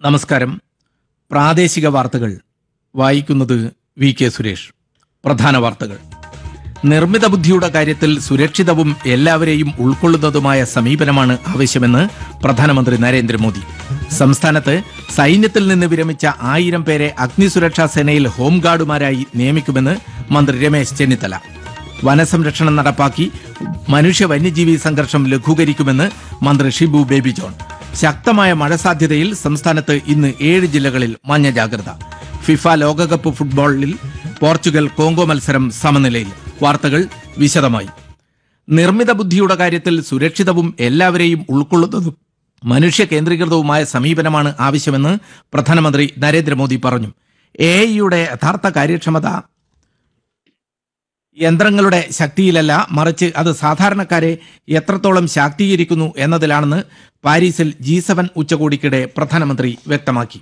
നമസ്കാരം പ്രാദേശിക വാർത്തകൾ വായിക്കുന്നത് വി കെ സുരേഷ് പ്രധാന വാർത്തകൾ നിർമ്മിത ബുദ്ധിയുടെ കാര്യത്തിൽ സുരക്ഷിതവും എല്ലാവരെയും ഉൾക്കൊള്ളുന്നതുമായ സമീപനമാണ് ആവശ്യമെന്ന് പ്രധാനമന്ത്രി നരേന്ദ്രമോദി സംസ്ഥാനത്ത് സൈന്യത്തിൽ നിന്ന് വിരമിച്ച ആയിരം പേരെ അഗ്നിസുരക്ഷാ സേനയിൽ ഹോംഗാർഡുമാരായി നിയമിക്കുമെന്ന് മന്ത്രി രമേശ് ചെന്നിത്തല വനസംരക്ഷണം നടപ്പാക്കി മനുഷ്യ വന്യജീവി സംഘർഷം ലഘൂകരിക്കുമെന്ന് മന്ത്രി ഷിബു ബേബി ജോൺ ശക്തമായ മഴ സാധ്യതയിൽ സംസ്ഥാനത്ത് ഇന്ന് ഏഴ് ജില്ലകളിൽ മഞ്ഞ ജാഗ്രത ഫിഫ ലോകകപ്പ് ഫുട്ബോളിൽ പോർച്ചുഗൽ കോങ്കോ മത്സരം സമനിലയിൽ വാർത്തകൾ വിശദമായി നിർമ്മിത ബുദ്ധിയുടെ കാര്യത്തിൽ സുരക്ഷിതവും എല്ലാവരെയും ഉൾക്കൊള്ളുന്നതും മനുഷ്യ കേന്ദ്രീകൃതവുമായ സമീപനമാണ് ആവശ്യമെന്ന് പ്രധാനമന്ത്രി നരേന്ദ്രമോദി പറഞ്ഞു എ ഐയുടെ യഥാർത്ഥ കാര്യക്ഷമത യന്ത്രങ്ങളുടെ ശക്തിയിലല്ല മറിച്ച് അത് സാധാരണക്കാരെ എത്രത്തോളം ശാക്തീകരിക്കുന്നു എന്നതിലാണെന്ന് പാരീസിൽ ജി സെവൻ ഉച്ചകോടിക്കിടെ പ്രധാനമന്ത്രി വ്യക്തമാക്കി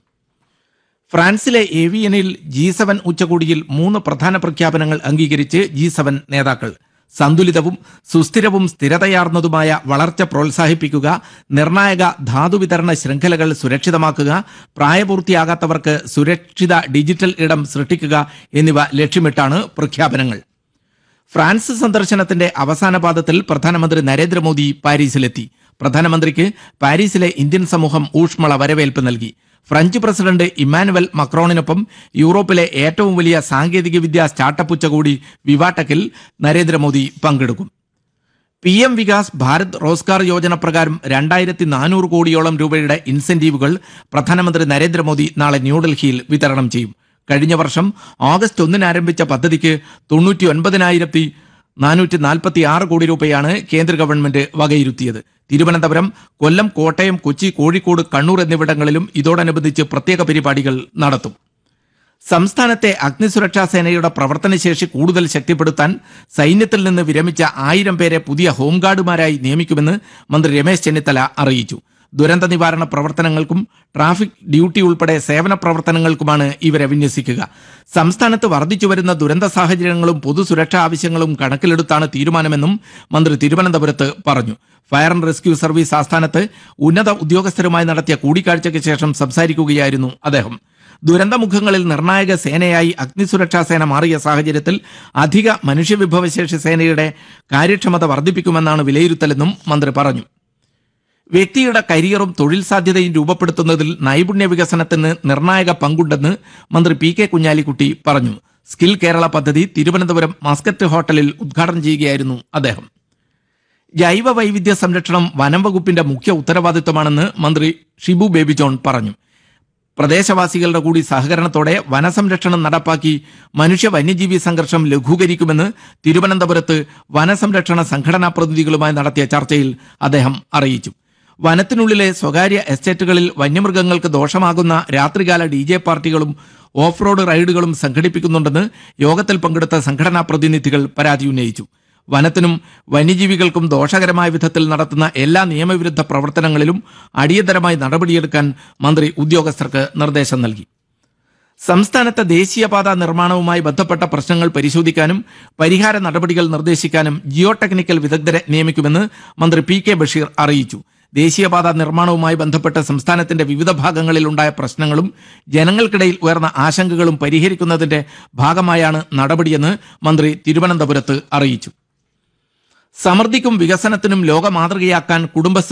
ഫ്രാൻസിലെ ഏവിയനിൽ ജി സെവൻ ഉച്ചകോടിയിൽ മൂന്ന് പ്രധാന പ്രഖ്യാപനങ്ങൾ അംഗീകരിച്ച് ജി സെവൻ നേതാക്കൾ സന്തുലിതവും സുസ്ഥിരവും സ്ഥിരതയാർന്നതുമായ വളർച്ച പ്രോത്സാഹിപ്പിക്കുക നിർണായക ധാതുവിതരണ ശൃംഖലകൾ സുരക്ഷിതമാക്കുക പ്രായപൂർത്തിയാകാത്തവർക്ക് സുരക്ഷിത ഡിജിറ്റൽ ഇടം സൃഷ്ടിക്കുക എന്നിവ ലക്ഷ്യമിട്ടാണ് പ്രഖ്യാപനങ്ങൾ ഫ്രാൻസ് സന്ദർശനത്തിന്റെ അവസാന പാദത്തിൽ പ്രധാനമന്ത്രി നരേന്ദ്രമോദി പാരീസിലെത്തി പ്രധാനമന്ത്രിക്ക് പാരീസിലെ ഇന്ത്യൻ സമൂഹം ഊഷ്മള വരവേൽപ്പ് നൽകി ഫ്രഞ്ച് പ്രസിഡന്റ് ഇമ്മാനുവൽ മക്രോണിനൊപ്പം യൂറോപ്പിലെ ഏറ്റവും വലിയ സാങ്കേതികവിദ്യാ സ്റ്റാർട്ടപ്പ് ഉച്ചകോടി വിവാട്ടക്കിൽ നരേന്ദ്രമോദി പങ്കെടുക്കും പി എം വികാസ് ഭാരത് റോസ്ഗാർ യോജന പ്രകാരം രണ്ടായിരത്തി നാനൂറ് കോടിയോളം രൂപയുടെ ഇൻസെന്റീവുകൾ പ്രധാനമന്ത്രി നരേന്ദ്രമോദി നാളെ ന്യൂഡൽഹിയിൽ വിതരണം ചെയ്യും കഴിഞ്ഞ വർഷം ഓഗസ്റ്റ് ഒന്നിന് ആരംഭിച്ച പദ്ധതിക്ക് തൊണ്ണൂറ്റി ഒൻപതിനായിരത്തി നാനൂറ്റി നാൽപ്പത്തി ആറ് കോടി രൂപയാണ് കേന്ദ്ര ഗവൺമെന്റ് വകയിരുത്തിയത് തിരുവനന്തപുരം കൊല്ലം കോട്ടയം കൊച്ചി കോഴിക്കോട് കണ്ണൂർ എന്നിവിടങ്ങളിലും ഇതോടനുബന്ധിച്ച് പ്രത്യേക പരിപാടികൾ നടത്തും സംസ്ഥാനത്തെ അഗ്നിസുരക്ഷാ സേനയുടെ പ്രവർത്തനശേഷി കൂടുതൽ ശക്തിപ്പെടുത്താൻ സൈന്യത്തിൽ നിന്ന് വിരമിച്ച ആയിരം പേരെ പുതിയ ഹോംഗാർഡുമാരായി നിയമിക്കുമെന്ന് മന്ത്രി രമേശ് ചെന്നിത്തല അറിയിച്ചു ദുരന്ത നിവാരണ പ്രവർത്തനങ്ങൾക്കും ട്രാഫിക് ഡ്യൂട്ടി ഉൾപ്പെടെ സേവന പ്രവർത്തനങ്ങൾക്കുമാണ് ഇവരെ വിന്യസിക്കുക സംസ്ഥാനത്ത് വർദ്ധിച്ചുവരുന്ന ദുരന്ത സാഹചര്യങ്ങളും പൊതുസുരക്ഷാ ആവശ്യങ്ങളും കണക്കിലെടുത്താണ് തീരുമാനമെന്നും മന്ത്രി തിരുവനന്തപുരത്ത് പറഞ്ഞു ഫയർ ആൻഡ് റെസ്ക്യൂ സർവീസ് ആസ്ഥാനത്ത് ഉന്നത ഉദ്യോഗസ്ഥരുമായി നടത്തിയ കൂടിക്കാഴ്ചയ്ക്ക് ശേഷം സംസാരിക്കുകയായിരുന്നു അദ്ദേഹം ദുരന്തമുഖങ്ങളിൽ നിർണായക സേനയായി അഗ്നിസുരക്ഷാ സേന മാറിയ സാഹചര്യത്തിൽ അധിക മനുഷ്യവിഭവശേഷി സേനയുടെ കാര്യക്ഷമത വർദ്ധിപ്പിക്കുമെന്നാണ് വിലയിരുത്തലെന്നും മന്ത്രി പറഞ്ഞു വ്യക്തിയുടെ കരിയറും തൊഴിൽ സാധ്യതയും രൂപപ്പെടുത്തുന്നതിൽ നൈപുണ്യ വികസനത്തിന് നിർണായക പങ്കുണ്ടെന്ന് മന്ത്രി പി കെ കുഞ്ഞാലിക്കുട്ടി പറഞ്ഞു സ്കിൽ കേരള പദ്ധതി തിരുവനന്തപുരം മസ്കറ്റ് ഹോട്ടലിൽ ഉദ്ഘാടനം ചെയ്യുകയായിരുന്നു അദ്ദേഹം ജൈവ വൈവിധ്യ സംരക്ഷണം വനം വകുപ്പിന്റെ മുഖ്യ ഉത്തരവാദിത്വമാണെന്ന് മന്ത്രി ഷിബു ബേബി ജോൺ പറഞ്ഞു പ്രദേശവാസികളുടെ കൂടി സഹകരണത്തോടെ വനസംരക്ഷണം നടപ്പാക്കി മനുഷ്യ വന്യജീവി സംഘർഷം ലഘൂകരിക്കുമെന്ന് തിരുവനന്തപുരത്ത് വനസംരക്ഷണ സംഘടനാ പ്രതിനിധികളുമായി നടത്തിയ ചർച്ചയിൽ അദ്ദേഹം അറിയിച്ചു വനത്തിനുള്ളിലെ സ്വകാര്യ എസ്റ്റേറ്റുകളിൽ വന്യമൃഗങ്ങൾക്ക് ദോഷമാകുന്ന രാത്രികാല ഡി ജെ പാർട്ടികളും ഓഫ് റോഡ് റൈഡുകളും സംഘടിപ്പിക്കുന്നുണ്ടെന്ന് യോഗത്തിൽ പങ്കെടുത്ത സംഘടനാ പ്രതിനിധികൾ പരാതി ഉന്നയിച്ചു വനത്തിനും വന്യജീവികൾക്കും ദോഷകരമായ വിധത്തിൽ നടത്തുന്ന എല്ലാ നിയമവിരുദ്ധ പ്രവർത്തനങ്ങളിലും അടിയന്തരമായി നടപടിയെടുക്കാൻ മന്ത്രി ഉദ്യോഗസ്ഥർക്ക് നിർദ്ദേശം നൽകി സംസ്ഥാനത്തെ ദേശീയപാത നിർമ്മാണവുമായി ബന്ധപ്പെട്ട പ്രശ്നങ്ങൾ പരിശോധിക്കാനും പരിഹാര നടപടികൾ നിർദ്ദേശിക്കാനും ജിയോ ടെക്നിക്കൽ വിദഗ്ധരെ നിയമിക്കുമെന്ന് മന്ത്രി പി കെ ബഷീർ അറിയിച്ചു ദേശീയപാത നിർമ്മാണവുമായി ബന്ധപ്പെട്ട് സംസ്ഥാനത്തിന്റെ വിവിധ ഭാഗങ്ങളിൽ ഉണ്ടായ പ്രശ്നങ്ങളും ജനങ്ങൾക്കിടയിൽ ഉയർന്ന ആശങ്കകളും പരിഹരിക്കുന്നതിന്റെ ഭാഗമായാണ് നടപടിയെന്ന് മന്ത്രി തിരുവനന്തപുരത്ത് അറിയിച്ചു സമൃദ്ധിക്കും വികസനത്തിനും ലോക മാതൃകയാക്കാൻ കുടുംബശ്രീ